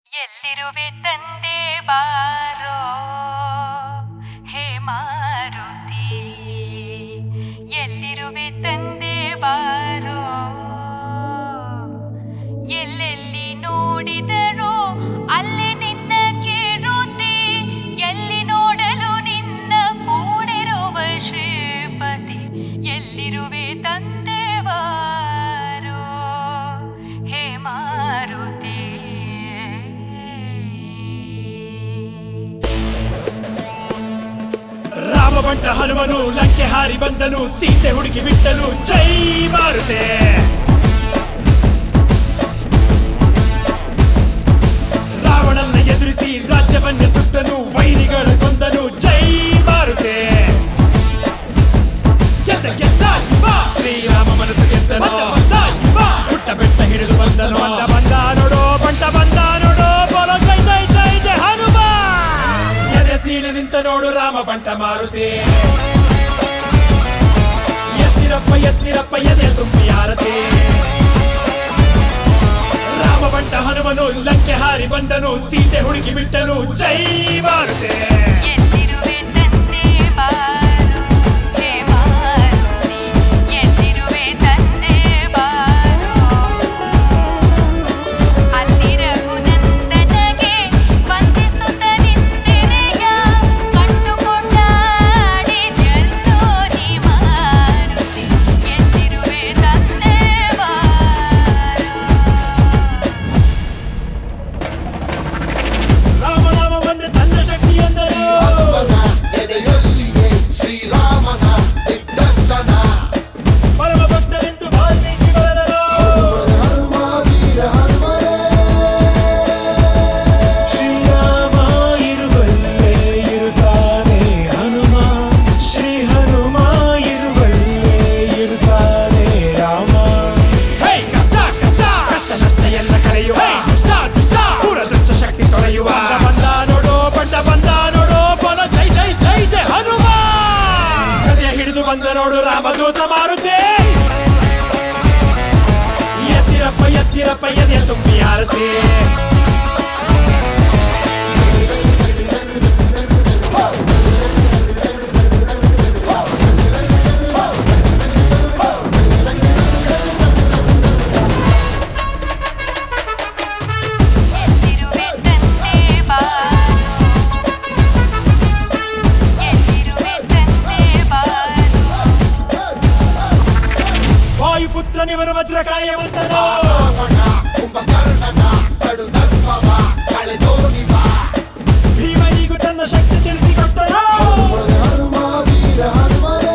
ಎಲ್ಲಿರುವೆ ತಂದೆ ಬಾರೋ ಹೇ ಮಾರುತಿ ಎಲ್ಲಿರುವೆ ತಂದೆ ಬಾರೋ ಎಲ್ಲೆಲ್ಲಿ ನೋಡಿದರೂ ಅಲ್ಲೇ ನಿನ್ನ ಕೇಳುತ್ತೆ ಎಲ್ಲಿ ನೋಡಲು ನಿನ್ನ ಕೂಡಿರುವ ಶ್ರೀಪತಿ ಎಲ್ಲಿರುವೆ ತಂದೆ ಬಾರೋ ಹೇ ಮಾರುತಿ ರಾಮಬಂಟ ಹನುಮನು ಲಂಕೆ ಹಾರಿ ಬಂದನು ಸೀತೆ ಹುಡುಕಿ ಬಿಟ್ಟನು ಜೈ ಮಾರುತೆ ರಾವಣನ್ನ ಎದುರಿಸಿ ರಾಜ್ಯವನ್ನೇ ಸುಟ್ಟನು ವೈರಿಗಳ ಕೊಂದನು ಜೈ ಮಾರುತೆ ಗೆದ್ದ ಗೆದ್ದ ಇವ. ಶ್ರೀರಾಮ ಮನಸ್ಸು ಗೆದ್ದನು ಬಂದ ಇವ. ಪುಟ್ಟ ಬೆಟ್ಟ ಹಿಡಿದು ಬಂದನು ಬಂದ ಬಂದ ನೋಡೋ ಬಂಟ ಬಂದ ನೋಡೋ ಬೋಲೋ ಜೈ ಜೈ ಜೈ ಜೈ ಹನುಮ ಎದೆ ಸೀಳೆ ನಿಂತ ನೋಡು ರಾಮ ಬಂಟ ಮಾರುತಿ ಎತ್ತಿರಪ್ಪ ಎತ್ತಿರಪ್ಪ ಎದೆ ತುಂಬಿ ಆರತಿ ರಾಮ ಬಂಟ ಹನುಮನು ಲಂಕೆ ಹಾರಿ ಬಂದನು ಸೀತೆ ಹುಡುಕಿ ಬಿಟ್ಟನು ಜೈ ಮಾರುತೆ ಎಲ್ಲಿರುವೆ ತಂದೆ ಬಾರೋ ಹೇ ಮಾರುತಿ ಎಲ್ಲಿರುವೆ ತಂದೆ ಬಾರೋ ಅಲ್ಲಿ ರಘುನಂದನಗೆ ವಂದಿಸುತ್ತ ನಿಂತಿರೆಯ ಕಂಡುಕೊಂಡಾಡಿ ಜಲ್ದೋರಿ ಮಾರುತಿ ಎಲ್ಲಿರುವೆ ತಂದೆ ಬಾರೋ ರಾಮ ರಾಮ ಬಂದ್ರೆ ತನ್ನ ಶಕ್ತಿ ಎಂದರು ಹನುಮನ ಎದೆಯಲ್ಲಿಯೇ ಶ್ರೀರಾಮನ ದಿಗ್ದರ್ಶನ ಪರಮ ಭಕ್ತರೆಂದು ವಾಲ್ಮೀಕಿ ಬರೆದರು ಹನುಮ ವೀರ ಹನುಮನೇ ಶ್ರೀರಾಮ ಇರುವಲ್ಲೇ ಇರುತ್ತಾನೆ ಹನುಮ ಶ್ರೀ ಹನುಮ ಇರುವಲ್ಲೇ ಇರುತ್ತಾನೆ ರಾಮ ಹೇ ಕಷ್ಟ ಕಷ್ಟ ಕಷ್ಟ ನಷ್ಟ ಎಲ್ಲ ಕಳೆಯುವ ದುಷ್ಟ ದುಷ್ಟ ಪೂರ ದುಷ್ಟ ಶಕ್ತಿ ತೊಳೆಯುವ ಬಂದ ನೋಡು ಬಂಡ ಬಂದ ನೋಡು ಬಲ ಜೈ ಜೈ ಜೈ ಜೈ ಹನುಮ ಸದ್ಯ ಹಿಡಿದು ಬಂದ ನೋಡು ರಾಮದೂತ ಮಾರುತಿ ಎತ್ತಿರಪ್ಪ ಎತ್ತಿರಪ್ಪ ಎದೆಯ ತುಂಬಿ ಆರತಿ ಎಲ್ಲಿರುವೆ ತಂದೆ ಬಾರೋ ಎಲ್ಲಿರುವೆ ತಂದೆ ಬಾರೋ ವಾಯುಪುತ್ರನಿವರ ವಜ್ರಕಾಯವಂತನು ರಾವಣ ಕುಂಭಕರ್ಣನ ಕಡು ಧರ್ಮವ ಕಳೆದೋಗಿವ ಭೀಮನಿಗೂ ತನ್ನ ಶಕ್ತಿ ತಿಳಿಸಿಕೊಟ್ಟನು ಹನುಮ ವೀರ ಹನುಮನೇ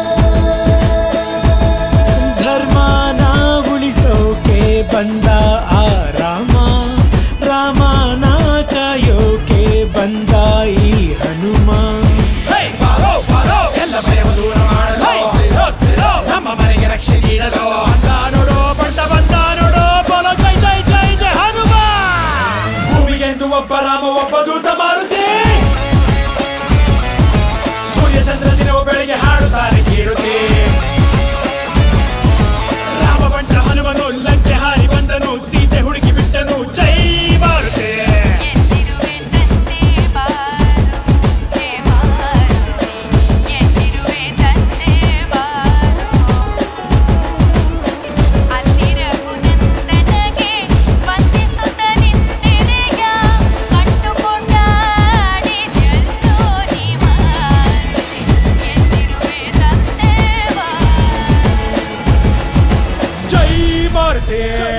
ಧರ್ಮನ ಉಳಿಸೋಕೆ ಬಂದ ಆ ರಾಮ ರಾಮನ ಕಾಯೋಕೆ ಬಂದ ಈ ಹನುಮ ಎಲ್ಲ ಭಯವ ದೂರ ಮಾಡಲು ಸೇರೋ, ಸೇರೋ, ನಮ್ಮ ಮನೆಗೆ ರಕ್ಷೆ ನೀಡಲು ಬಂದ ನೋಡು ಬಂದ ಬಂದ ನೋಡು ಬೋಲೋ ಜೈ ಜೈ ಜೈ ಜೈ ಹನುಮ ಭೂಮಿಗೆಂದು ಒಬ್ಬ ರಾಮ ಒಬ್ಬ ದೂತ ಮಾರುತಿ ಸೂರ್ಯ ಚಂದ್ರ ದಿನವು ಬೆಳಿಗ್ಗೆ ಹಾಡುತ್ತಾರೆ ಕೀರುತಿ ರಾಮ ಬಂಟ ಹನುಮನು ಲಂಕೆ ಹಾರಿ ಬಂದನು ಸೀತೆ ಹುಡುಕಿ ಬಿಟ್ಟನು ಜೈ ಮಾರುತೆ ಎಲ್ಲಿರುವೆ ತಂದೆ ಬಾರೋ ಹೇ ಮಾರುತಿ ಎಲ್ಲಿರುವೆ ತಂದೆ ಬಾರೋ ಅಲ್ಲಿ ರಘುನಂದನಗೆ ವಂದಿಸುತ್ತ ನಿಂತಿರೆಯ ಕಂಡುಕೊಂಡಾಡಿ ಜಲ್ದೋರಿ ಮಾರುತಿ ಎಲ್ಲಿರುವೆ ತಂದೆ ಬಾರೋ ಜೈ ಮಾರುತೆ